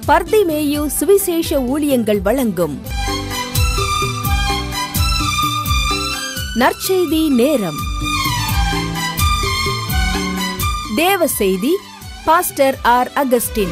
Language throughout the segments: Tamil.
பர்திமேயு சுவிசேஷ ஊழியங்கள் வழங்கும் நற்செய்தி நேரம் தேவ செய்தி பாஸ்டர் ஆர் அகஸ்டின்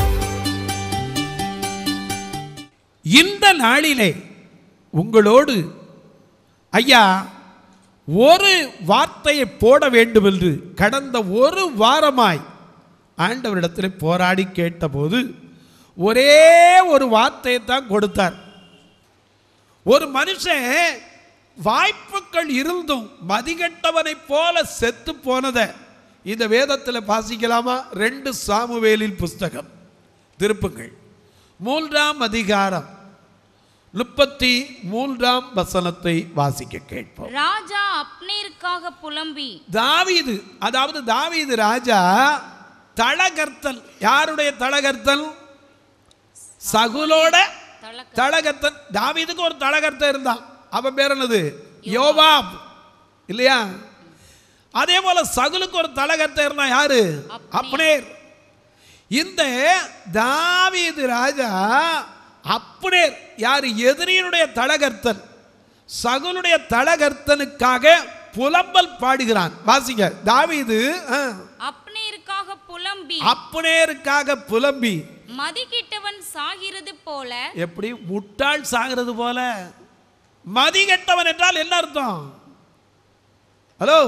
இந்த நாளிலே உங்களோடு ஐயா ஒரு வார்த்தையை போட வேண்டும் என்று கடந்த ஒரு வாரமாய் ஆண்டவரிடத்தில் போராடி கேட்டபோது ஒரே ஒரு வார்த்தையை தான் கொடுத்தார் ஒரு மனுஷன் வாய்ப்புகள் இருந்தும் மதிகட்டவனைப் போல செத்து போனதை இந்த வேதத்தில் வாசிக்கலாமா ரெண்டு சாமுவேலின் புஸ்தகம் திருப்புங்கள் மூன்றாம் அதிகாரம் முப்பத்தி மூன்றாம் வசனத்தை வாசிக்க கேட்போம் ராஜா அப்னேருக்காக புலம்பி தாவீது அதாவது தாவீது ராஜா தளகர்த்தல் யாருடைய தளகர்த்தல் சகுலோட தலக்க தளகர்த்தன் தாவீதுக்கு ஒரு தளகர்த்தன் இருந்தான் அவன் பேர் என்னது யோவாப் இல்லையா அதே போல சகுலுக்கு ஒரு தளகர்த்தன் இருந்தான் யாரு அப்னேர் இந்த தாவீது ராஜா அப்னேர் யார் எதிரியினுடைய தளகர்த்தன் சகுலுடைய தளகர்த்தனுக்காக புலம்பல் பாடுகிறான் வாசிங்க தாவீது ஆ, அப்னேருக்காக புலம்பி அப்னேருக்காக புலம்பி மதிக்கிட்டவன் சாகிறது போல எப்படி முட்டாள் சாகிறது போல மதிகெட்டவன் என்றால் என்ன அர்த்தம் ஹலோ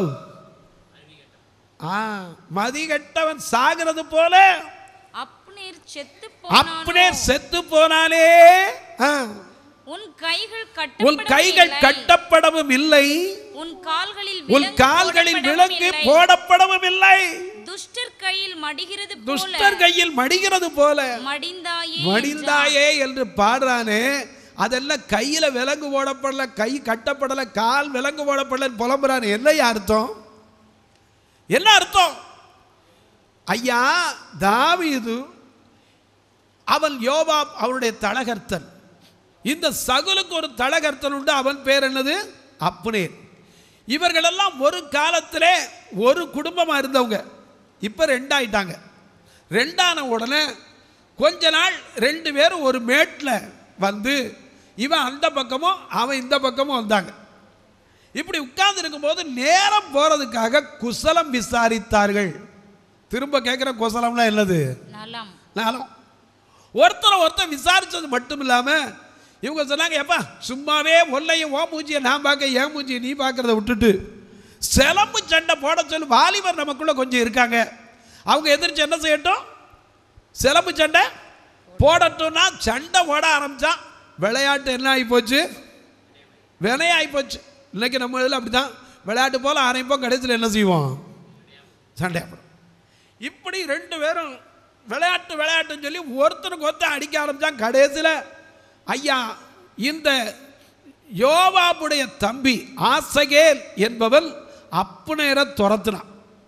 ஆ மதிகெட்டவன் சாகிறது போல அப்னேர் செத்து அப்படியே போனானோ செத்து போனாலே ஆ, உன் கைகள் உன் கைகள் கட்டப்படவில்லை கட்டப்படவும் இல்லை உன் கால்களில் உன் விலங்கு கால்களில் போடப்படவும் விலங்கு இல்லை. போடப்படவும் இல்லை துஷ்டர் கையில் மடிகிறது போல துஷ்டர் கையில் மடிகிறது போல மடிந்தாயே மடிந்தாயே என்று பாடுறானே அதெல்லாம் கையில விலங்கு போடப்படல கை கட்டப்படல கால் விலங்கு போடப்படல புலம்புறானே என்ன அர்த்தம் என்ன அர்த்தம் ஐயா தாவீது அவன் யோபாப் அவனுடைய தலகர்த்தன் இந்த சகுலுக்கு ஒரு தலகர்த்தன் உண்டு அவன் பேர் என்னது அப்னேர் இவர்களெல்லாம் ஒரு காலத்திலே ஒரு குடும்பமாக இருந்தவங்க இப்போ ரெண்டாயிட்டாங்க ரெண்டான உடனே கொஞ்ச நாள் ரெண்டு பேரும் ஒரு மேட்டில் வந்து இவன் அந்த பக்கமும் அவன் இந்த பக்கமும் வந்தாங்க இப்படி உட்கார்ந்து இருக்கும்போது நேரம் போகிறதுக்காக குசலம் விசாரித்தார்கள் திரும்ப கேட்குற குசலம்லாம் என்னது நலம் நானும் ஒருத்தரை ஒருத்தர் விசாரிச்சது மட்டும் இல்லாமல் இவங்க சொன்னாங்க ஏப்பா சும்மாவே ஒல்லையும் ஓ மூஞ்சியை நான் பார்க்க என் மூஞ்சியை நீ பார்க்கறத விட்டுட்டு சிலம்பு சண்டை போட சொல்லி வாலிபர் நமக்குள்ள கொஞ்சம் இருக்காங்க அவங்க எதிர்த்து என்ன செய்யட்டும் சிலம்பு சண்டை போடட்டும்னா சண்டை போட ஆரம்பிச்சான் விளையாட்டு என்ன ஆகி போச்சு வினையாகி போச்சு இன்னைக்கு நம்ம இதில் அப்படி தான் விளையாட்டு போல் ஆரம்பிப்போம் கடைசியில் என்ன செய்வோம் சண்டை போடும் இப்படி ரெண்டு பேரும் விளையாட்டு விளையாட்டுன்னு சொல்லி ஒருத்தருக்கு ஒருத்தன் அடிக்க ஆரம்பிச்சான் கடைசியில் ஐயா இந்த யோவாபுடைய தம்பி ஆசகேல் என்பவன் அப்புனேரை துரத்துனான்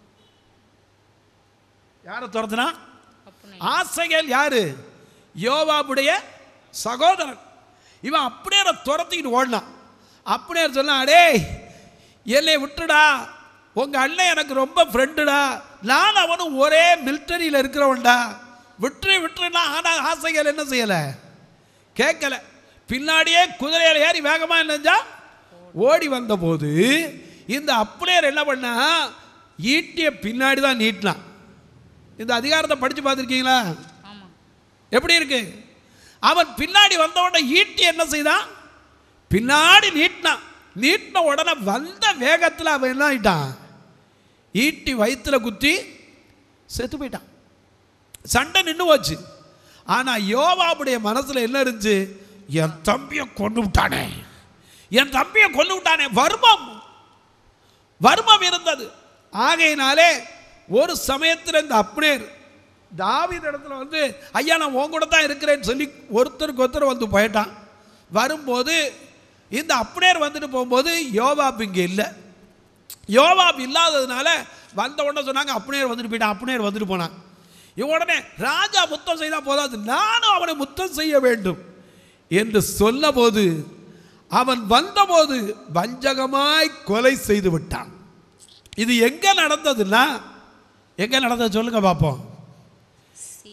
யாரை துரத்துனா ஆசகேல் யாரு யோவாபுடைய சகோதரன் இவன் அப்படியே துரத்திக்கிட்டு ஓடினான் அப்படியே சொன்னான் அடே என்னை விட்டுடா உங்கள் அண்ணன் எனக்கு ரொம்ப ஃப்ரெண்டுடா நான் அவனும் ஒரே மிலிட்டரியில் இருக்கிறவன்டா விட்டுரு விட்டுருனா ஆனால் ஆசைகள் என்ன செய்யலை கேட்கல பின்னாடியே குதிரையில் ஏறி வேகமாக என்னஞ்சா ஓடி வந்தபோது இந்த அப்புலேயர் என்ன பண்ணா ஈட்டிய பின்னாடி தான் நீட்டினான் இந்த அதிகாரத்தை படித்து பார்த்துருக்கீங்களா ஆமா எப்படி இருக்கு அவன் பின்னாடி வந்த உடனே ஈட்டி என்ன செய்தான் பின்னாடி நீட்டினான் நீட்டின உடனே வந்த வேகத்தில் அவன் என்ன ஆயிட்டான் ஈட்டி வயிற்றுல குத்தி செத்து போயிட்டான் சண்டை நின்று போச்சு ஆனால் யோவாவுடைய மனசில் என்ன இருந்துச்சு என் தம்பியை கொண்டு விட்டானே என் தம்பியை கொண்டு விட்டானே வர்மம் வர்மம் இருந்தது ஆகையினாலே ஒரு சமயத்தில் இந்த அப்னேர் தாவீது இடத்துல வந்து ஐயா நான் உன் கூட தான் இருக்கிறேன்னு சொல்லி ஒருத்தருக்கு ஒருத்தர் வந்து போயிட்டான் வரும்போது இந்த அப்னேர் வந்துட்டு போகும்போது யோவாப் இங்கே இல்லை யோவாப் இல்லாததுனால வந்த உடனே சொன்னாங்க அப்னேர் வந்துட்டு போயிட்டான் அப்னேர் வந்துட்டு போனான் இவன் உடனே ராஜா முத்தம் செய்தால் போதாது நானும் அவனை முத்தம் செய்ய வேண்டும் என்று சொன்னபோது அவன் வந்தபோது வஞ்சகமாய் கொலை செய்து விட்டான் இது எங்க நடந்ததுன்னா எங்க நடந்தது சொல்லுங்க பார்ப்போம்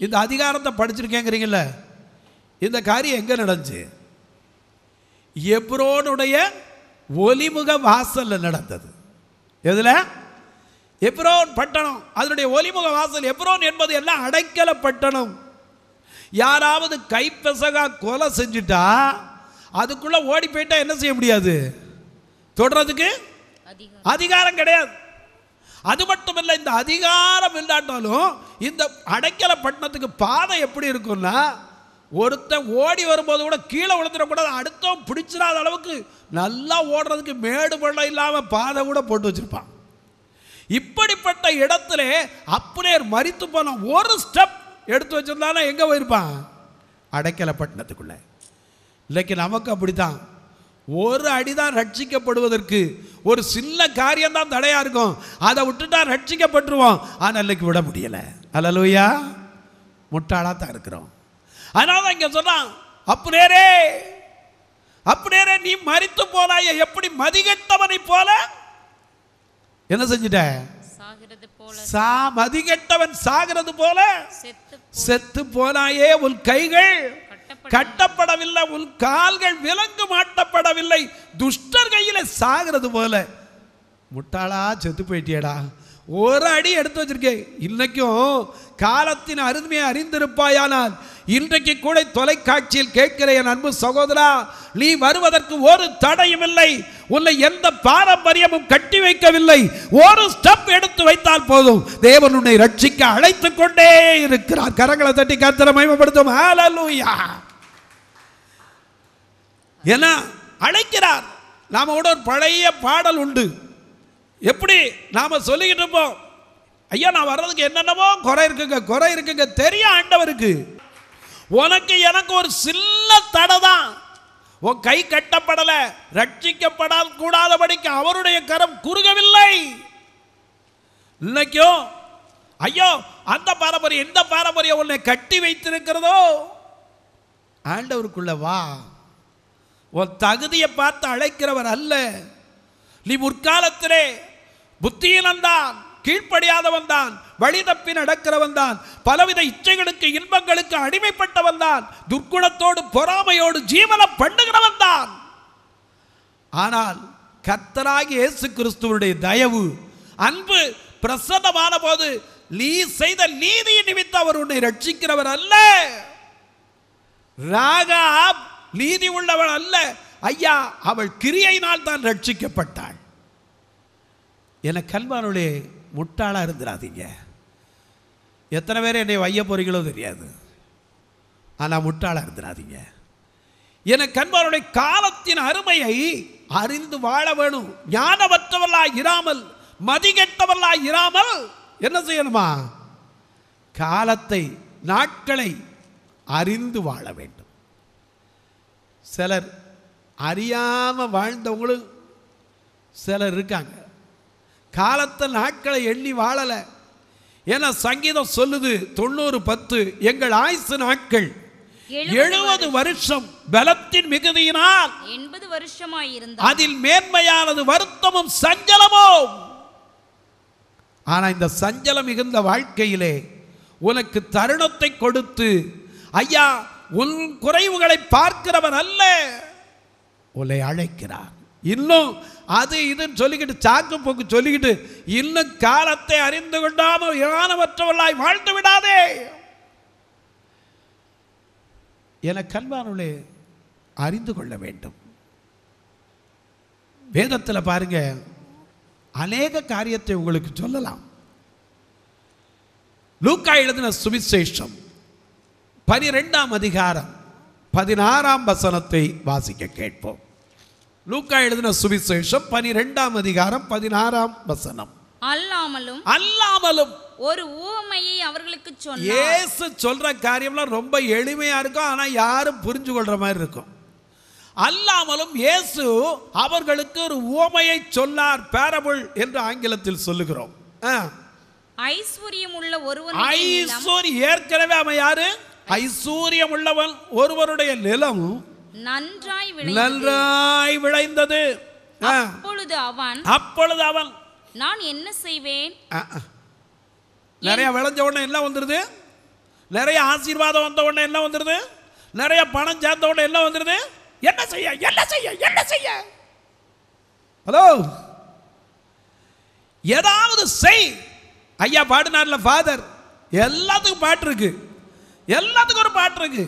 இந்த அதிகாரத்தை படிச்சிருக்கேங்கிறீங்கல்ல இந்த காரியம் எங்கே நடந்துச்சு எப்ரோனுடைய ஒலிமுக வாசல்ல நடந்தது எதில் எப்ரோன் பட்டணம் அதனுடைய ஒலிமுக வாசல் எப்ரோன் என்பது எல்லாம் அடைக்கல பட்டணம் யாராவது கைப்பசகா கொலை செஞ்சுட்டா அதுக்குள்ள ஓடி போயிட்டா என்ன செய்ய முடியாது தொடறதுக்கு அதிகம் அதிகாரம் கிடையாது அது மட்டும் இல்லை இந்த அதிகாரம் இல்லாட்டாலும் இந்த அடைக்கல பட்டணத்துக்கு பாதை எப்படி இருக்கும்னா ஒருத்தன் ஓடி வரும்போது கூட கீழே விழுந்துடக்கூடாது அடுத்தவன் பிடிச்சிடாத அளவுக்கு நல்லா ஓடுறதுக்கு மேடு பள்ளம் இல்லாமல் பாதை கூட போட்டு வச்சிருப்பான் இப்படிப்பட்ட இடத்துல அப்புலேர் மரித்து போன ஒரு ஸ்டெப் எடுத்து வச்சிருந்தானா எங்கே போயிருப்பான் அடைக்கல பட்டணத்துக்குள்ள இன்னைக்கு நமக்கு அப்படித்தான் ஒரு அடிதான் ரட்சிக்கப்படுவதற்கு ஒரு சின்ன காரியம் தான் தடையா இருக்கும் அதை விட்டுட்டா ரட்சிக்கப்பட்டுருவோம் ஆனால் இன்னைக்கு விட முடியல அல்லலுயா முட்டாளா தான் இருக்கிறோம் அதனால தான் இங்க சொன்னான் அப்புனேரே அப்புனேரே நீ மரித்து போனாய எப்படி மதிகெட்டவனை போல என்ன செஞ்சிட்ட சாகிறது போல சா மதிகெட்டவன் சாகிறது போல செத்து செத்து போனாயே உன் கைகள் கட்டப்பட கட்டப்படவில்லை உன் கால்கள் விலங்கு மாட்டப்படவில்லை துஷ்டர் கையில சாகிறது போல முட்டாளா செத்து போயிட்டியடா ஒரு அடி எடுத்து வச்சிருக்கேன் இன்னைக்கும் காலத்தின் அருமையை அறிந்திருப்பாயானால் இன்றைக்கு கூட தொலைக்காட்சியில் கேட்கிற என் அன்பு சகோதரா நீ வருவதற்கு ஒரு தடையும் இல்லை உன்னை எந்த பாரம்பரியமும் கட்டி வைக்கவில்லை ஒரு ஸ்டெப் எடுத்து வைத்தால் போதும் தேவன் உன்னை ரட்சிக்க அழைத்துக் கொண்டே இருக்கிறார் கரங்களை தட்டி கத்திர மயமப்படுத்தும் ஹalleluya ஏன்னா அழைக்கிறார் நாம கூட ஒரு பழைய பாடல் உண்டு எப்படி நாம சொல்லிக்கிட்டு இருப்போம் ஐயா நான் வர்றதுக்கு என்னென்னமோ குறை இருக்குங்க குறை இருக்குங்க தெரியும் ஆண்டவருக்கு உனக்கு எனக்கு ஒரு சின்ன தடை தான் உன் கை கட்டப்படல ரட்சிக்கப்படாத கூடாதபடிக்கு அவருடைய கரம் குறுகவில்லை இன்னைக்கும் ஐயோ அந்த பாரம்பரியம் இந்த பாரம்பரியம் உன்னை கட்டி வைத்திருக்கிறதோ ஆண்டவருக்குள்ள வா உன் தகுதியை பார்த்து அழைக்கிறவர் அல்ல நீ முற்காலத்திலே புத்தியினந்தான் கீழ்ப்படியாதவன் தான் வழி தப்பி நடக்கிறவன் தான் பலவித இச்சைகளுக்கு இன்பங்களுக்கு அடிமைப்பட்டவன் தான் துர்க்குணத்தோடு பொறாமையோடு ஜீவன பண்ணுகிறவன் தான் ஆனால் கர்த்தராகி இயேசு கிறிஸ்துவனுடைய தயவு அன்பு பிரசன்னமான போது நீ செய்த நீதியின் நிமித்தம் அவர் உன்னை ரட்சிக்கிறவர் அல்ல ராகாப் நீதி உள்ளவள் அல்ல ஐயா அவள் கிரியையினால் தான் ரட்சிக்கப்பட்டாள் என கல்வானுடைய முட்டாளா இருந்துடாதீங்க எத்தனை பேர் என்னை வைய போறீங்களோ தெரியாது ஆனால் முட்டாளா இருந்துடாதீங்க என கண்பாருடைய காலத்தின் அருமையை அறிந்து வாழ வேணும் ஞானமற்றவர்களா இராமல் மதிகெட்டவர்களா இராமல் என்ன செய்யணுமா காலத்தை நாட்களை அறிந்து வாழ வேண்டும் சிலர் அறியாம வாழ்ந்தவங்களும் சிலர் இருக்காங்க காலத்தை நாட்களை எண்ணி வாழலை ஏன்னா சங்கீதம் சொல்லுது தொண்ணூறு பத்து எங்கள் ஆயுசு நாட்கள் எழுபது வருஷம் பலத்தின் மிகுதியினால் எண்பது வருஷமாய் இருந்தார் அதில் மேன்மையானது வருத்தமும் சஞ்சலமும் ஆனா இந்த சஞ்சலம் மிகுந்த வாழ்க்கையிலே உனக்கு தருணத்தை கொடுத்து ஐயா உன் குறைவுகளை பார்க்கிறவன் அல்ல உன்னை அழைக்கிறார் இன்னும் அது இதுன்னு சொல்லிக்கிட்டு சாக்கு போக்கு சொல்லிக்கிட்டு இன்னும் காலத்தை அறிந்து கொண்டாமல் ஞானமற்றவர்களாய் வாழ்ந்து விடாதே என கல்வானுள்ளே அறிந்து கொள்ள வேண்டும் வேதத்தில் பாருங்க அநேக காரியத்தை உங்களுக்கு சொல்லலாம் லூக்கா எழுதின சுவிசேஷம் பனிரெண்டாம் அதிகாரம் பதினாறாம் வசனத்தை வாசிக்க கேட்போம் லூக்கா எழுதின சுவிசேஷம் பனிரெண்டாம் அதிகாரம் பதினாறாம் வசனம் அல்லாமலும் அல்லாமலும் ஒரு ஊமையை அவர்களுக்கு சொன்னார் இயேசு சொல்ற காரியம்லாம் ரொம்ப எளிமையா இருக்கும் ஆனா யாரும் புரிஞ்சு கொள்ற மாதிரி இருக்கும் அல்லாமலும் இயேசு அவர்களுக்கு ஒரு உவமையை சொன்னார் பேரபிள் என்று ஆங்கிலத்தில் சொல்லுகிறோம் ஆ. ஐஸ்வர்யம் உள்ள ஒருவனுடைய நிலம் ஐஸ்வர்ய ஏற்கனவே அவன் யாரு ஐஸ்வர்யம் உள்ளவன் ஒருவருடைய நிலம் நன்றாய் விளைந்தது நன்றாய் விளைந்தது ஆ. அப்பொழுது அவன் அப்பொழுது அவன் நான் என்ன செய்வேன் ஆ, ஆ. நிறைய விளைஞ்ச உடனே என்ன வந்துடுது நிறைய ஆசீர்வாதம் வந்த உடனே என்ன வந்துடுது நிறைய பணம் சேர்ந்த உடனே என்ன வந்துடுது என்ன செய்ய என்ன செய்ய என்ன செய்ய ஹலோ ஏதாவது செய் ஐயா பாடினார்ல ஃபாதர் எல்லாத்துக்கும் பாட்டு இருக்கு எல்லாத்துக்கும் ஒரு பாட்டு இருக்கு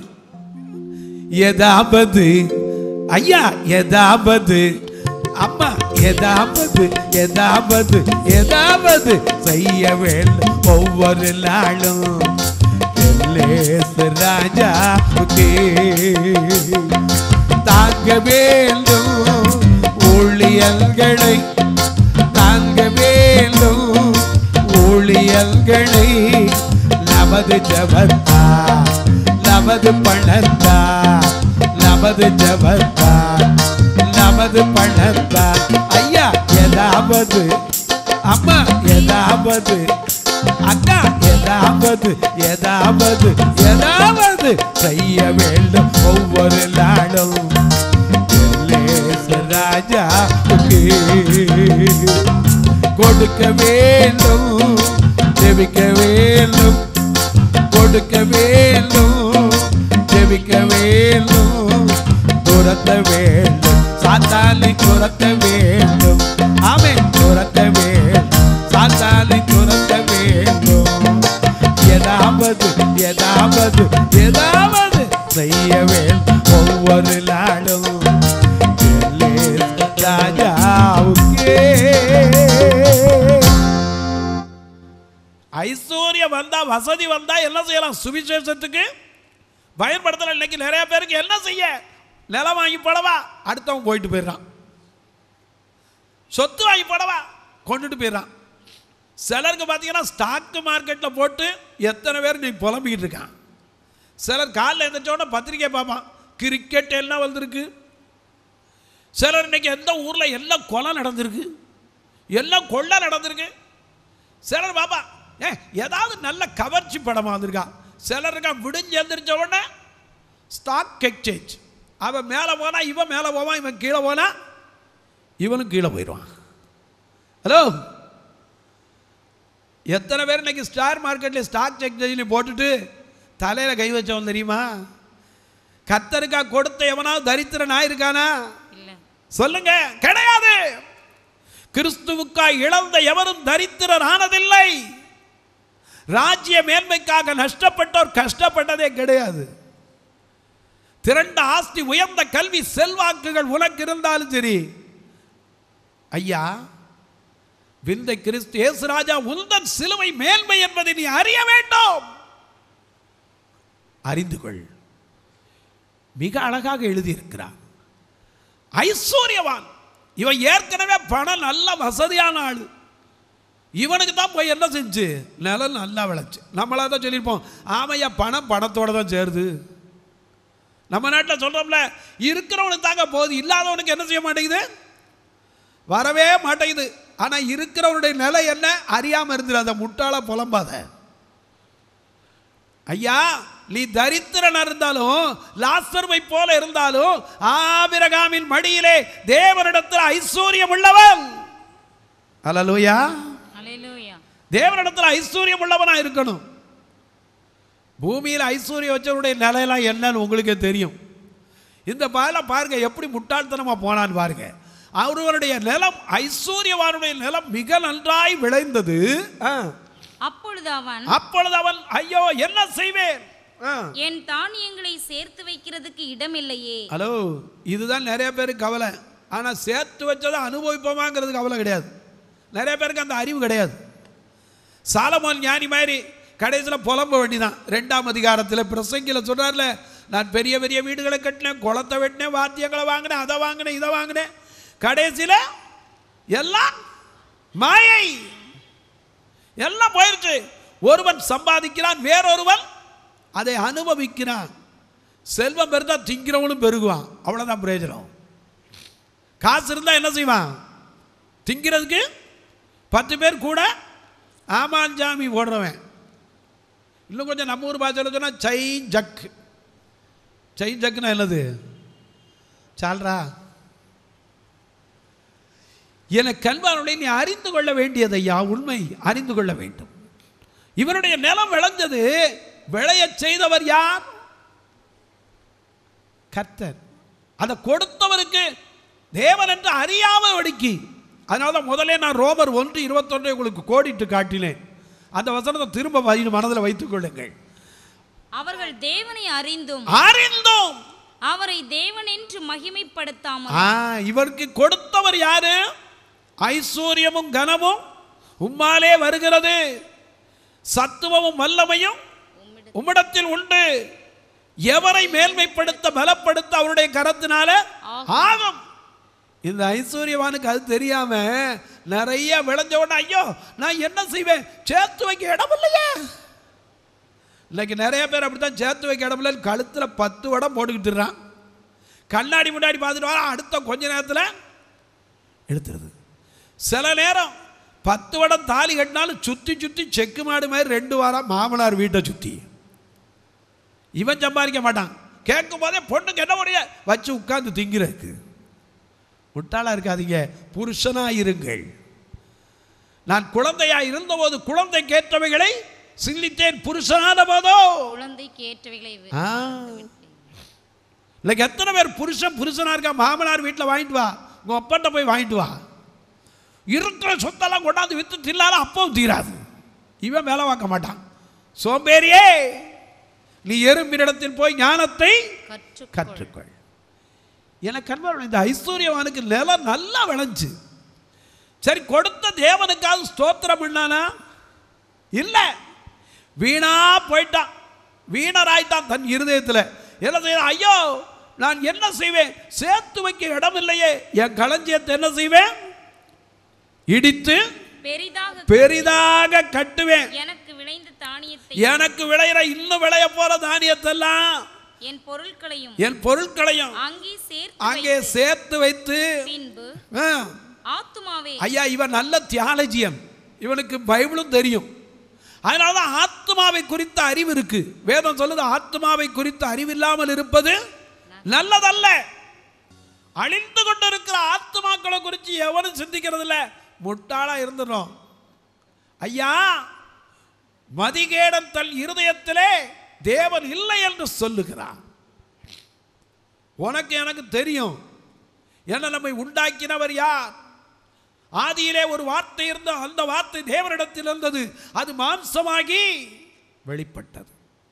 எதாவது ஐயா எதாவது அம்மா எதாவது எதாவது எதாவது செய்ய வேண்டும் ஒவ்வொரு நாளும் எல்லேசு ராஜாவுக்கே தாங்க வேண்டும் ஊழியல்களை தாங்க வேண்டும் ஊழியல்களை நமது ஜபத்தா நமது பணத்தா நமது ஜபத்தா நமது பணத்தா ஐயா எதாவது அம்மா எதாவது அக்கா எதாவது எதாவது எதாவது செய்ய வேண்டும் ஒவ்வொரு நாளும் எல்லேசு ராஜாவுக்கு கொடுக்க வேண்டும் ஜெபிக்க வேண்டும் கொடுக்க வேண்டும் ஜெபிக்க வேண்டும் துரத்த வேண்டும் சாத்தானை துரத்த வேண்டும் ஆமே துரத்த வேண்டும் சாத்தானை துரத்த வேண்டும் எதாவது எதாவது எதாவது செய்ய வேண்டும் ஒவ்வொரு நாளும் எல்லேசு ராஜாவுக்கே ஐஸ்வர்யம் வந்தா வசதி வந்தா என்ன செய்யலாம் சுவிசேஷத்துக்கு பயன்படுத்தலாம் இன்னைக்கு நிறைய பேருக்கு என்ன செய்ய நிலம் வாங்கி போடவா அடுத்தவன் போயிட்டு போயிடுறான் சொத்து வாங்கி போடவா கொண்டுட்டு போயிடுறான் சிலருக்கு பார்த்தீங்கன்னா ஸ்டாக் மார்க்கெட்டில் போட்டு எத்தனை பேர் நீ புலம்பிக்கிட்டு இருக்கான் சிலர் காலைல எழுந்திரிச்சோட பத்திரிக்கை பார்ப்பான் கிரிக்கெட் எல்லாம் வந்திருக்கு சிலர் இன்னைக்கு எந்த ஊரில் எல்லாம் கொலை நடந்திருக்கு எல்லாம் கொள்ளை நடந்திருக்கு சிலர் பாப்பா ஏ ஏதாவது நல்ல கவர்ச்சி படமாக வந்திருக்கா சிலர் இருக்கா விடிஞ்சு எந்திரிச்ச உடனே ஸ்டாக் எக்ஸ்சேஞ்ச் அவன் மேலே போனா இவன் மேலே போவான் இவன் கீழே போனா இவனும் கீழே போயிடுவான் ஹலோ எத்தனை பேர் இன்னைக்கு ஸ்டார் மார்க்கெட்டில் ஸ்டாக் எக்ஸ்சேஞ்சில் போட்டுட்டு தலையில் கை வச்சவன் தெரியுமா கத்தருக்கா கொடுத்த எவனாவது தரித்திரன் ஆயிருக்கானா இல்ல சொல்லுங்க கிடையாது கிறிஸ்துவுக்காய் இழந்த எவரும் தரித்திரர் ஆனதில்லை ராஜ்ய மேன்மைக்காக நஷ்டப்பட்டோர் கஷ்டப்பட்டதே கிடையாது திரண்ட ஆஸ்தி உயர்ந்த கல்வி செல்வாக்குகள் உனக்கு இருந்தாலும் சரி ஐயா விந்தை கிறிஸ்து இயேசு ராஜா உந்தன் சிலுவை மேன்மை என்பதை நீ அறிய வேண்டும் அறிந்து கொள் மிக அழகாக எழுதியிருக்கிறார் ஐஸ்வர்யவான் இவன் ஏற்கனவே பணம் நல்ல வசதியான ஆள் இவனுக்கு தான் போய் என்ன செஞ்சு நிலம் நல்லா விளைச்சு நம்மளா தான் சொல்லியிருப்போம் ஆமையா பணம் பணத்தோட தான் சேருது நம்ம நாட்டில் சொல்கிறோம்ல இருக்கிறவனுக்கு தாங்க போகுது இல்லாதவனுக்கு என்ன செய்ய மாட்டேங்குது வரவே மாட்டேங்குது ஆனால் இருக்கிறவனுடைய நிலை என்ன அறியாமல் இருந்துரு அதை முட்டாள புலம்பாத ஐயா நீ தரித்திரன் இருந்தாலும் லாசர்வை போல இருந்தாலும் ஆபிரகாமின் மடியிலே தேவனிடத்தில் ஐஸ்வர்யம் உள்ளவன் அல்லேலூயா அல்லேலூயா தேவனிடத்தில் ஐஸ்வர்யம் உள்ளவனா இருக்கணும் பூமியில் ஐஸ்வர்யம் வச்சவருடைய நிலையெல்லாம் என்னன்னு உங்களுக்கே தெரியும் இந்த பால பாருங்க எப்படி முட்டாள்தனமா போனான்னு பாருங்க அவருடைய நிலம் ஐஸ்வர்யவானுடைய நிலம் மிக நன்றாய் விளைந்தது ஆ. அப்பொழுது அவன் அப்பொழுது அவன் ஐயோ என்ன செய்வேன் ஆ. என் தானியங்களை சேர்த்து வைக்கிறதுக்கு இடமில்லையே ஹலோ இதுதான் நிறைய பேருக்கு கவலை ஆனால் சேர்த்து வச்சதை அனுபவிப்போமாங்கிறது கவலை கிடையாது நிறைய பேருக்கு அந்த அறிவு கிடையாது சாலமோன் ஞானி மாதிரி கடைசியில் புலம்ப வேண்டிதான் ரெண்டாம் அதிகாரத்தில் பிரசங்கில சொல்றார்ல நான் பெரிய பெரிய வீடுகளை கட்டினேன் குளத்தை வெட்டினேன் வாத்தியங்களை வாங்கினேன் அதை வாங்கினேன் இதை வாங்கினேன் கடைசியில் எல்லாம் மாயை எல்லாம் போயிருச்சு ஒருவன் சம்பாதிக்கிறான் வேறொருவன் அதை அனுபவிக்கிறான் செல்வம் பெருந்தா திங்கிறவனும் பெருகுவான் அவ்வளோதான் பிரயோஜனம் காசு இருந்தால் என்ன செய்வான் திங்கிறதுக்கு பத்து பேர் கூட ஆமான் ஜாமி ஓடுறவன் இன்னும் கொஞ்சம் நம்ம ஊர் பாஷையில் சொன்னால் சை ஜக் சை ஜக்குன்னா என்னது சால்ரா என கல்வானுடைய நீ அறிந்து கொள்ள வேண்டியது ஐயா உண்மை அறிந்து கொள்ள வேண்டும் இவனுடைய நிலம் விளைஞ்சது விளையச் செய்தவர் யார் கர்த்தர் அதை கொடுத்தவருக்கு தேவன் என்று அறியாம வடிக்கி அதனால தான் முதல்ல நான் ரோமர் ஒன்று இருபத்தொன்றை உங்களுக்கு கோடிட்டு காட்டினேன் அந்த வசனத்தை திரும்ப வை- மனதில் வைத்துக் கொள்ளுங்கள் அவர்கள் தேவனை அறிந்தும் அறிந்தோம் அவரை தேவன் என்று மகிமைப்படுத்தாமல் ஆ இவருக்கு கொடுத்தவர் யாரு ஐஸ்வர்யமும் கனமும் உம்மாலே வருகிறது சத்துவமும் வல்லமையும் உம்மிடத்தில் உண்டு எவரை மேன்மைப்படுத்த பலப்படுத்த அவருடைய கரத்தினால ஆகும் இந்த ஐஸ்வர்யவானுக்கு அது தெரியாம நிறைய விளைஞ்ச உடனே ஐயோ நான் என்ன செய்வேன் சேர்த்து வைக்க இடம் இல்லையே இன்னைக்கு நிறைய பேர் அப்படித்தான் சேர்த்து வைக்க இடம் இல்லைன்னு கழுத்துல பத்து வடம் போட்டுக்கிட்டுறான் கண்ணாடி முன்னாடி பார்த்துட்டு வர அடுத்த கொஞ்ச நேரத்தில் எடுத்துருது சில நேரம் பத்து வடம் தாலி கட்டினாலும் சுற்றி சுற்றி செக்கு மாடு மாதிரி ரெண்டு வாரம் மாமனார் வீட்டை சுற்றி இவன் சம்பாதிக்க மாட்டான் கேட்கும் போதே பொண்ணுக்கு என்ன முடிய வச்சு உட்கார்ந்து திங்கிறதுக்கு முட்டாளா இருக்காதீங்க புருஷனா இருங்கள் நான் குழந்தையா இருந்தபோது குழந்தை கேட்டவைகளை சிந்தித்தேன் புருஷனான போதோ குழந்தைக்கு ஏற்றவைகளை வி- ஆ. இன்னைக்கு எத்தனை பேர் புருஷன் புருஷனா இருக்கா மாமனார் வீட்டில் வாங்கிட்டு வா உங்க அப்பன்ட்ட போய் வாங்கிட்டு வா இருக்கிற சொத்தெல்லாம் கொண்டாந்து வித்து தின்னாலும் அப்பவும் தீராது இவன் வேலை பார்க்க மாட்டான் சோம்பேறியே நீ எறும்பினிடத்தில் போய் ஞானத்தை கற்றுக்கொள் கற்றுக்கொள் எனக்கு கண்பார் இந்த ஐஸ்வர்யவானுக்கு நிலம் நல்லா விளைஞ்சு சரி கொடுத்த தேவனுக்காவது ஸ்தோத்திரம் பண்ணானா இல்லை வீணா போயிட்டான் வீணராயிட்டான் தன் இருதயத்தில் என்ன செய்யறான் ஐயோ நான் என்ன செய்வேன் சேர்த்து வைக்க இடம் இல்லையே என் களஞ்சியத்தை என்ன செய்வேன் இடித்து பெரிதாக பெரிதாக கட்டுவேன் எனக்கு விளைந்த தானியத்தை எனக்கு விளையிற இன்னும் விளைய போற தானியத்தெல்லாம் என் பொருட்களையும் என் பொருட்களையும் அங்கே சேர்த்து அங்கே வைத்து, சேர்த்து வைத்து பின்பு ஆ, ஆத்துமாவே ஐயா இவன் நல்ல தியாலஜியன் இவனுக்கு பைபிளும் தெரியும் அதனால தான் ஆத்மாவை குறித்த அறிவு இருக்கு வேதம் சொல்லுது ஆத்மாவை குறித்த அறிவு இல்லாமல் இருப்பது நல்லதல்ல அழிந்து கொண்டிருக்கிற ஆத்மாக்களை குறித்து எவனும் சிந்திக்கிறது இல்ல முட்டாளா இருந்துடும் ஐயா மதிகேடன் தன் இருதயத்திலே தேவன் இல்லை என்று சொல்லுகிறான் உனக்கு எனக்கு தெரியும் என்ன நம்மை உண்டாக்கினவர் யார் ஆதியிலே ஒரு வார்த்தை இருந்த அந்த வார்த்தை தேவனிடத்தில் இருந்தது அது மாம்சமாகி வெளிப்பட்டது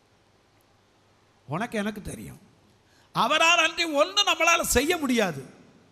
உனக்கு எனக்கு தெரியும் அவரால் அன்றி ஒன்று நம்மளால் செய்ய முடியாது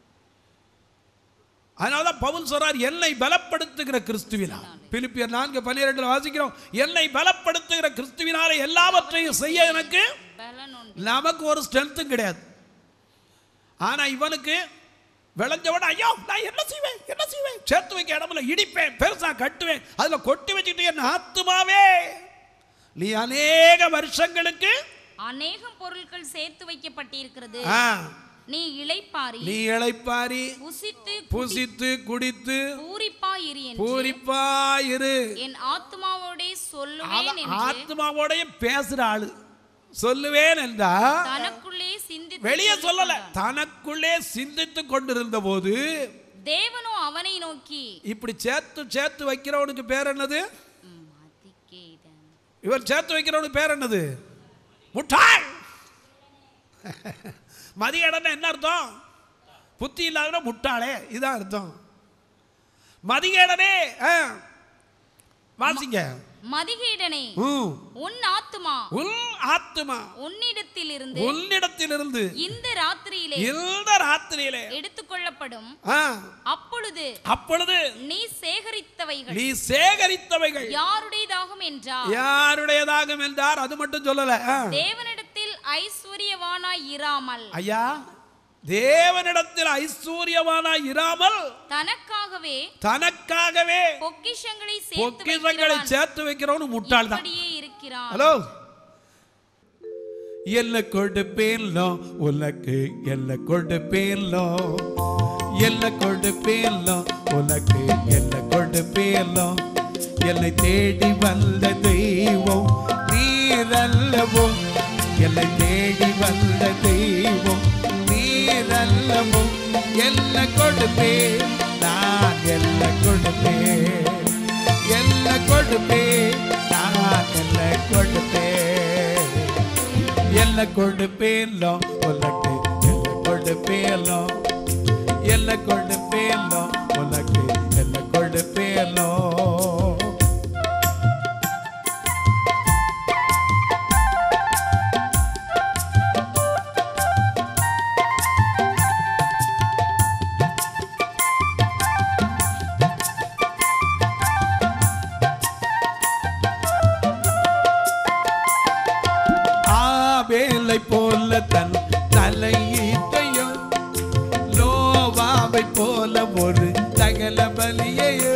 அதனால தான் பவுல் சொல்றார் என்னை பலப்படுத்துகிற கிறிஸ்துவினால் பிலிப்பியர் நான்கு பன்னிரெண்டுல வாசிக்கிறோம் என்னை பலப்படுத்துகிற கிறிஸ்துவினாலே எல்லாவற்றையும் செய்ய எனக்கு பலன் உண்டு நமக்கு ஒரு ஸ்ட்ரென்த்தும் கிடையாது ஆனா இவனுக்கு விளைஞ்சவன ஐயோ நான் என்ன செய்வேன் என்ன செய்வேன் சேர்த்து வைக்க இடமில்ல இடிப்பேன் பெருசா கட்டுவேன் அதுல கொட்டி வச்சுட்டு என் ஆத்துமாவே நீ அநேக வருஷங்களுக்கு அநேகம் பொருட்கள் சேர்த்து வைக்கப்பட்டிருக்கிறது ஆ, நீ இளைப்பாரி நீ இளைப்பாரி புசித்து புசித்து குடித்து பூரிப்பாயிரு என்று பூரிப்பாயிரு என் ஆத்மாவோடே சொல்லுவேன் அவன் என்று ஆத்மாவோடைய பேசுற ஆளு சொல்லுவேன் என்றா தனக்குள்ளே சிந்தித்து வெளியே சொல்லல சொல்லிக் கொண்டான். தனக்குள்ளே சிந்தித்து கொண்டிருந்த போது தேவனோ அவனை நோக்கி இப்படி சேர்த்து சேர்த்து வைக்கிறவனுக்கு பேர் என்னது ம், அதிகேதன். இவர் சேர்த்து வைக்கிறவனுக்கு பேர் என்னது முட்டாள் மதியடன்னா என்ன அர்த்தம் புத்தி இல்லாத முட்டாளே இதான் அர்த்தம் மதிகேடனே ஆ. வாசிங்க மதிகேடனே ம். உன் ஆத்துமா உன் ஆத்துமா உன்னிடத்தில் இருந்து உன்னிடத்திலிருந்து இந்த ராத்திரியிலே இந்த ராத்திரியிலே எடுத்துக்கொள்ளப்படும் ஆ, அப்பொழுது அப்பொழுது நீ சேகரித்தவைகள் நீ சேகரித்தவைகள் யாருடையதாகும் என்றார் யாருடையதாகும் என்றார் அது மட்டும் சொல்லல ஆ. தேவனிடத்தில் ஐஸ்வர்யவானாய் இராமல் ஐயா தேவனிடத்தில் ஐஸ்வர்யவானாய் இராமல் தனக்காகவே தனக்காகவே பொக்கிஷங்களை சேர்த்து பொக்கிஷங்களை வைக்கிறவன் சேர்த்து வைக்கிறவனு முட்டாள் தான் இப்படியே இருக்கிறான் ஹலோ என்ன கொடுப்பேன்லோ உனக்கு என்ன கொடுப்பேன்லோ என்ன கொடுப்பேன்லோ உனக்கு என்ன கொடுப்பேன்லோ என்னை தேடி வந்த தெய்வம் நீரல்லவோ என்னை தேடி வந்த தெய்வம் நீரல்லவோ என்ன கொடுப்பேன் நான் என்ன கொடுப்பேன் என்ன கொடுப்பேன் நான் நான் என்ன கொடுப்பேன் என்ன கொடுப்பேனோ உனக்கு என்ன கொடுப்பேனோ என்ன கொடுப்பேனோ உனக்கு என்ன கொடுப்பேனோ ஆவேலை போல தன் தலையீட்டையோ லோவாவை போல ஒரு தகல பலியையோ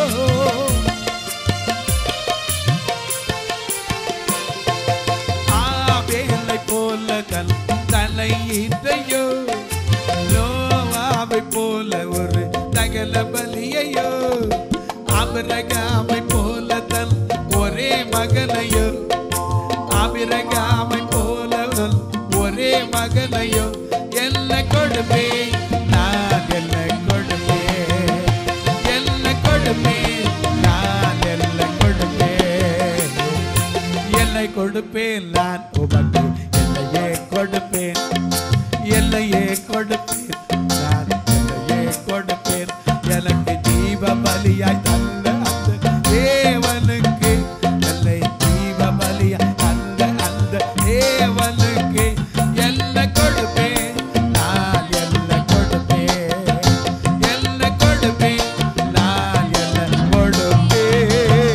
ஆவேலை போல தன் தலையீட்டையோ லோவாவை போல ஒரு தகல பலியையோ அபிரகாமை போல தன் ஒரே மகனையோ அபிரகாமை போல ஒரே மகனையோ என்ன கொடுப்பே நான் என்ன கொடுப்பே என்ன கொடுப்பே நான் என்ன கொடுப்பே என்னை கொடுப்பேன் நான் உமக்கு என்னையே கொடுப்பேன் என்னையே கொடுப்பேன் நான் என்னையே கொடுப்பேன் எனக்கு ஜீவ பலியாய் தந்த அந்த தேவனுக்கு என்னை ஜீவ பலியாய் தந்த அந்த தேவனுக்கு என்ன கொடுப்பேன் நான் என்ன கொடுப்பேன் என்ன கொடுப்பேன் நான் என்ன கொடுப்பேன்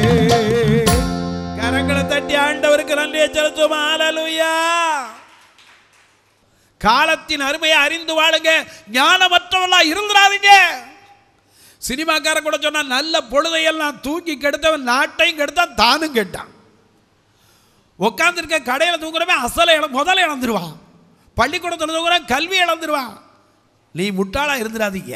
கரங்களை தட்டி ஆண்டவருக்கு நன்றியை செலுத்துவோம் ஹalleluya காலத்தின் அருமையை அறிந்து வாழுங்க ஞானமற்றவர்களா இருந்துடாதீங்க சினிமாக்காரன் கூட சொன்னா நல்ல பொழுதையெல்லாம் தூக்கி கெடுத்தவன் நாட்டையும் கெடுத்தான் தானும் கெட்டான் உட்காந்துருக்க கடையில் தூங்குறவன் அசலை இழ முதல்ல இழந்துருவான் பள்ளிக்கூடத்தில் தூங்குறவன் கல்வி இழந்துருவான் நீ முட்டாளா இருந்துடாதீங்க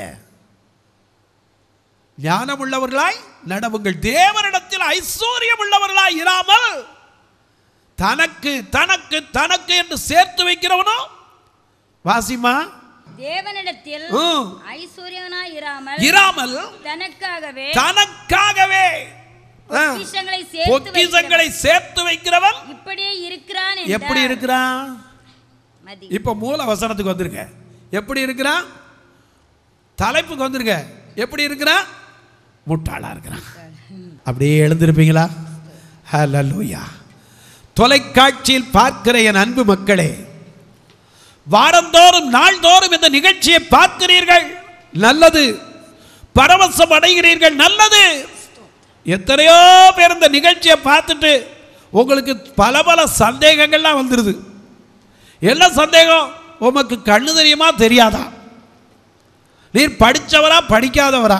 ஞானம் உள்ளவர்களாய் நடவுங்கள் தேவனிடத்தில் ஐஸ்வர்யம் உள்ளவர்களாய் இராமல் தனக்கு தனக்கு தனக்கு என்று சேர்த்து வைக்கிறவனோ வாசிமா தேவனிடத்தில் ம். ஐஸ்வர்யவனாய் இராமல் இராமல் தனக்காகவே தனக்காகவே ஆ, பொக்கிஷங்களை சேர்த்து பொக்கிஷங்களை சேர்த்து வைக்கிறவன் வைக்கிறவன் இப்படியே இருக்கிறான் எப்படி என்றார். இருக்கிறான் மதி இப்ப மூல வசனத்துக்கு வந்துருங்க எப்படி இருக்கிறான் தலைப்புக்கு வந்துருங்க எப்படி இருக்கிறான் முட்டாளா இருக்கிறான் அப்படியே எழுந்திருப்பீங்களா ஹalleluya தொலைக்காட்சியில் பார்க்கிற என் அன்பு மக்களே வாரந்தோறும் நாள்தோறும் இந்த நிகழ்ச்சியை பார்க்கிறீர்கள் நல்லது பரவசம் அடைகிறீர்கள் நல்லது எத்தனையோ பேர் இந்த நிகழ்ச்சியை பார்த்துட்டு உங்களுக்கு பல பல சந்தேகங்கள்லாம் வந்துடுது என்ன சந்தேகம் உமக்கு கண்ணு தெரியுமா தெரியாதா நீர் படித்தவரா படிக்காதவரா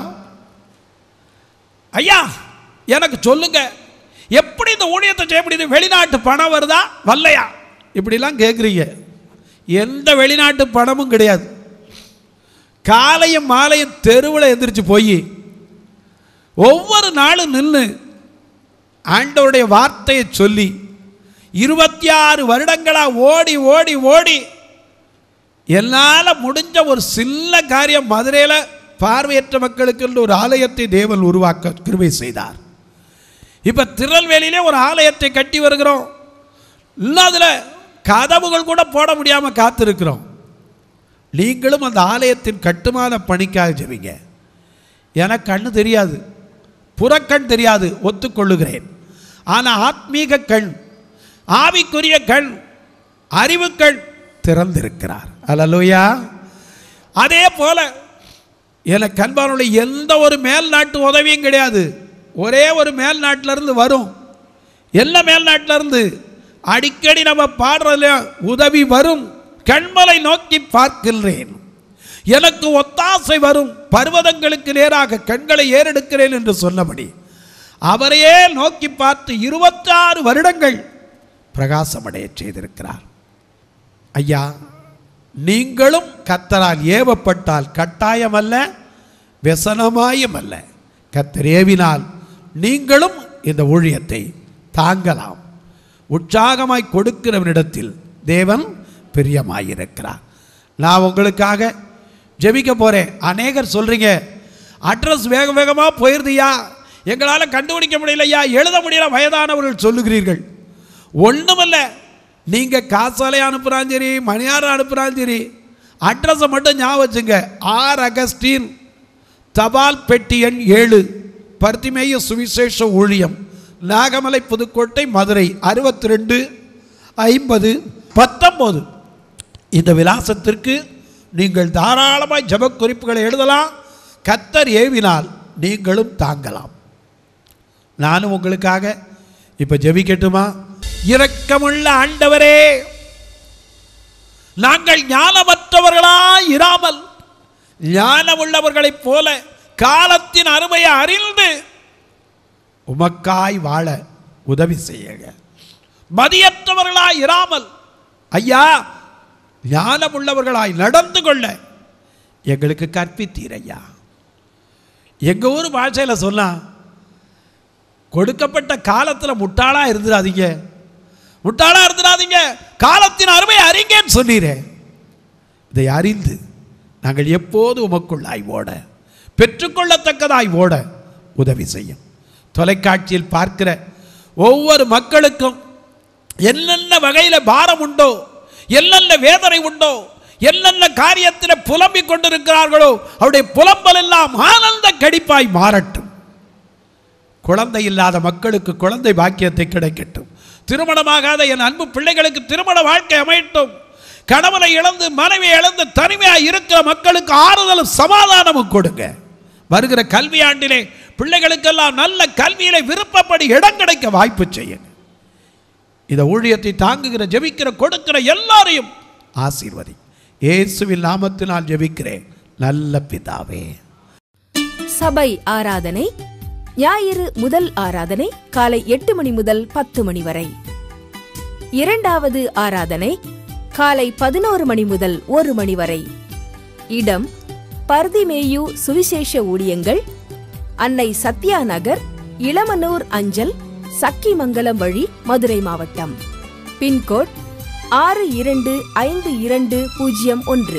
ஐயா எனக்கு சொல்லுங்க எப்படி இந்த ஊழியத்தை செய்ய முடியுது வெளிநாட்டு பணம் வருதா வரலையா இப்படிலாம் கேட்குறீங்க எந்த வெளிநாட்டு பணமும் கிடையாது காலையும் மாலையும் தெருவில் எந்திரிச்சு போய் ஒவ்வொரு நாளும் நின்று ஆண்டவருடைய வார்த்தையை சொல்லி இருபத்தி ஆறு வருடங்களா ஓடி ஓடி ஓடி என்னால் முடிஞ்ச ஒரு சின்ன காரியம் மதுரையில் பார்வையற்ற மக்களுக்கு ஒரு ஆலயத்தை தேவன் உருவாக்க கிருபை செய்தார் இப்போ திருநெல்வேலியிலே ஒரு ஆலயத்தை கட்டி வருகிறோம் இன்னும் அதில் கதவுகள் கூட போட முடியாமல் காத்திருக்கிறோம் நீங்களும் அந்த ஆலயத்தின் கட்டுமான பணிக்காக ஜெபிங்க எனக்கு கண்ணு தெரியாது புறக்கண் தெரியாது ஒத்துக்கொள்ளுகிறேன் ஆனால் ஆத்மீக கண் ஆவிக்குரிய கண் அறிவு கண் திறந்திருக்கிறார் அல்லலுயா அதே போல எனக்கு அன்பானுடைய எந்த ஒரு மேல் நாட்டு உதவியும் கிடையாது ஒரே ஒரு மேல் நாட்டுல இருந்து வரும் என்ன மேல் நாட்டுல இருந்து அடிக்கடி நம்ம பாடுறதுல உதவி வரும் கண்மலை நோக்கி பார்க்கின்றேன் எனக்கு ஒத்தாசை வரும் பர்வதங்களுக்கு நேராக கண்களை ஏறெடுக்கிறேன் என்று சொன்னபடி அவரையே நோக்கி பார்த்து இருபத்தாறு வருடங்கள் பிரகாசமடைய செய்திருக்கிறார் ஐயா நீங்களும் கத்தரால் ஏவப்பட்டால் கட்டாயமல்ல व्यसனமாயும் அல்ல கத்தர் ஏவினால் நீங்களும் இந்த ஊழியத்தை தாங்கலாம் உற்சாகமாய் கொடுக்கிறவனிடத்தில் தேவன் பிரியமாயிருக்கிறார் நான் உங்களுக்காக ஜெபிக்க போகிறேன் அநேகர் சொல்கிறீங்க அட்ரஸ் வேக வேகமாக போயிருதியா எங்களால் கண்டுபிடிக்க முடியலையா எழுத முடியல வயதானவர்கள் சொல்லுகிறீர்கள் ஒன்றுமில்ல நீங்கள் காசாலை அனுப்புகிறான் சரி மணியாரம் அனுப்புகிறான் சரி அட்ரஸை மட்டும் ஞாபகம் வச்சுங்க ஆர் அகஸ்டின் தபால் பெட்டி எண் ஏழு பருத்திமேய சுவிசேஷ ஊழியம் நாகமலை புதுக்கோட்டை மதுரை அறுபத்தி ரெண்டு ஐம்பது பத்தொம்போது இந்த விலாசத்திற்கு நீங்கள் தாராளமாய் ஜெப குறிப்புகளை எழுதலாம் கத்தர் ஏவினால் நீங்களும் தாங்கலாம் நானும் உங்களுக்காக இப்போ ஜெபிக்கட்டுமா இரக்கமுள்ள ஆண்டவரே நாங்கள் ஞானமற்றவர்களாய் இராமல் ஞானமுள்ளவர்களைப் போல காலத்தின் அருமையை அறிந்து உமக்காய் வாழ உதவி செய்யுங்க மதியற்றவர்களாய் இராமல் ஐயா ஞானமுள்ளவர்களாய் நடந்து கொள்ள எங்களுக்கு கற்பித்தீர் ஐயா எங்கள் ஊர் பாஷையில் சொல்லலாம் கொடுக்கப்பட்ட காலத்தில் முட்டாளாக இருந்துடாதீங்க முட்டாளாக இருந்துடாதீங்க காலத்தின் அருமை அறிங்கன்னு சொன்னீரே இதை அறிந்து நாங்கள் எப்போது உமக்குள்ளாய் ஓட பெற்றுக்கொள்ளத்தக்கதாய் ஓட உதவி செய்யும் தொலைக்காட்சியில் பார்க்கிற ஒவ்வொரு மக்களுக்கும் என்னென்ன வகையில் பாரம் உண்டோ என்னென்ன வேதனை உண்டோ என்னென்ன காரியத்தில் புலம்பிக் கொண்டிருக்கிறார்களோ அவருடைய புலம்பல் எல்லாம் ஆனந்த கடிப்பாய் மாறட்டும் குழந்தை இல்லாத மக்களுக்கு குழந்தை பாக்கியத்தை கிடைக்கட்டும் திருமணமாகாத என் அன்பு பிள்ளைகளுக்கு திருமண வாழ்க்கை அமையட்டும் கணவனை இழந்து மனைவி இழந்து தனிமையாக இருக்கிற மக்களுக்கு ஆறுதலும் சமாதானமும் கொடுங்க வருகிற கல்வி ஆண்டிலே பிள்ளைகளுக்கெல்லாம் நல்ல கல்வியிலே விருப்பப்படி இடம் கிடைக்க வாய்ப்பு செய்யுங்க இந்த ஊழியத்தை தாங்குகிற ஜெபிக்கிற கொடுக்கிற எல்லாரையும் ஆசீர்வதி இயேசுவின் நாமத்தினால் ஜெபிக்கிறேன் நல்ல பிதாவே சபை ஆராதனை ஞாயிறு முதல் ஆராதனை காலை எட்டு மணி முதல் பத்து மணி வரை இரண்டாவது ஆராதனை காலை பதினோரு மணி முதல் ஒரு மணி வரை இடம் பர்திமேயு சுவிசேஷ ஊழியங்கள் அன்னை சத்யா நகர் இளமனூர் அஞ்சல் சக்கிமங்கலம் வழி மதுரை மாவட்டம் பின்கோட் ஆறு இரண்டு ஐந்து இரண்டு பூஜ்ஜியம் ஒன்று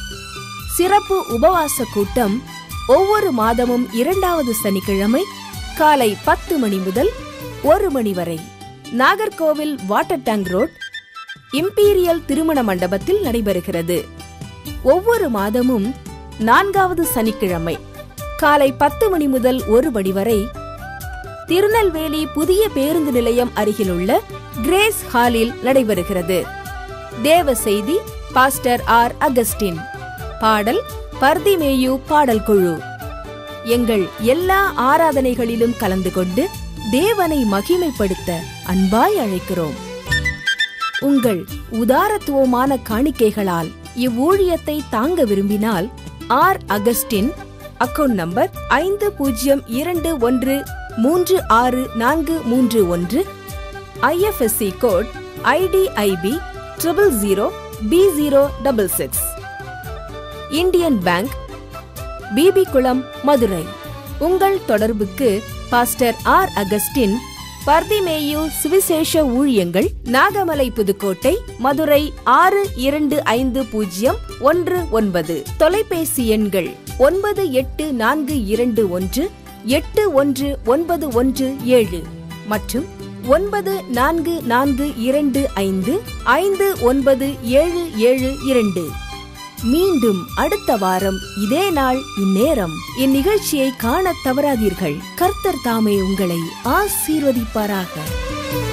சிறப்பு உபவாச கூட்டம் ஒவ்வொரு மாதமும் இரண்டாவது சனிக்கிழமை காலை பத்து மணி முதல் ஒரு மணி வரை Nagercoil water tank road imperial திருமண மண்டபத்தில் நடைபெறுகிறது ஒவ்வொரு மாதமும் நான்காவது சனிக்கிழமை காலை பத்து மணி முதல் ஒரு மணி வரை திருநெல்வேலி புதிய பேருந்து நிலையம் அருகிலுள்ள கிரேஸ் ஹாலில் நடைபெறுகிறது தேவ செய்தி பாஸ்டர் ஆர் அகஸ்டின் பாடல் பர்திமேயு பாடல் குழு எங்கள் எல்லா ஆராதனைகளிலும் கலந்து கொண்டு தேவனை மகிமைப்படுத்த அன்பாய் அழைக்கிறோம் உங்கள் உதாரத்துவமான காணிக்கைகளால் இவ்வூழியத்தை தாங்க விரும்பினால் ஆர் அகஸ்டின் அக்கவுண்ட் நம்பர் ஐந்து பூஜ்ஜியம் இரண்டு ஒன்று மூன்று ஆறு நான்கு மூன்று ஒன்று IFSC code IDIB triple zero B zero double six Indian Bank BB Kulam Madurai உங்கள் தொடர்புக்கு பாஸ்டர் ஆர் அகஸ்டின் பர்திமேயு சுவிசேஷ ஊழியங்கள் நாகமலை புதுக்கோட்டை மதுரை ஆறு இரண்டு ஐந்து பூஜ்ஜியம் ஒன்று ஒன்பது தொலைபேசி எண்கள் ஒன்பது எட்டு நான்கு இரண்டு ஒன்று எட்டு ஒன்று ஒன்பது ஒன்று ஏழு மற்றும் ஒன்பது நான்கு நான்கு இரண்டு ஐந்து ஐந்து ஒன்பது ஏழு ஏழு இரண்டு மீண்டும் அடுத்த வாரம் இதே நாள் இந்நேரம் இந்நிகழ்ச்சியை காணத் தவறாதீர்கள் கர்த்தர் தாமே உங்களை ஆசீர்வதிப்பாராக